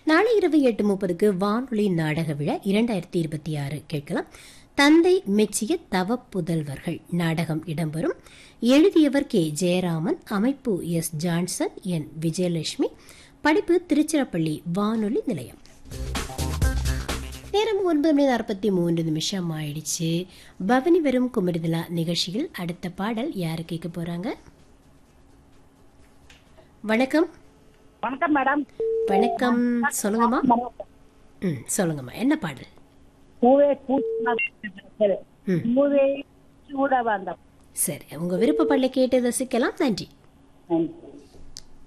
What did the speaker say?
நாளை இரவு எட்டு முப்பதுக்கு வானொலி நாடக விழா இரண்டாயிரத்தி இருபத்தி ஆறு கேட்கலாம் தந்தை மெச்சிய தவ புதல்வர்கள் நாடகம் இடம்பெறும் எழுதியவர் கே ஜெயராமன் அமைப்பு எஸ் ஜான்சன் என் விஜயலட்சுமி படிப்பு திருச்சிராப்பள்ளி வானொலி நிலையம் நேரம் ஒன்பது மணி நாற்பத்தி மூன்று நிமிஷம் ஆயிடுச்சு பவனி வரும் குமரிதலா நிகழ்ச்சியில் அடுத்த பாடல் யாரு கேட்க போறாங்க வணக்கம் வணக்கம் மேடம் வணக்கம் சொல்லுங்கம்மா ம் சொல்லுங்கம்மா என்ன பாடல் பூவே பூ ம். பூவே சூட வந்த சரி உங்க விருப்ப பாடலை கேட்டு ரசிக்கலாம் நன்றி நன்றி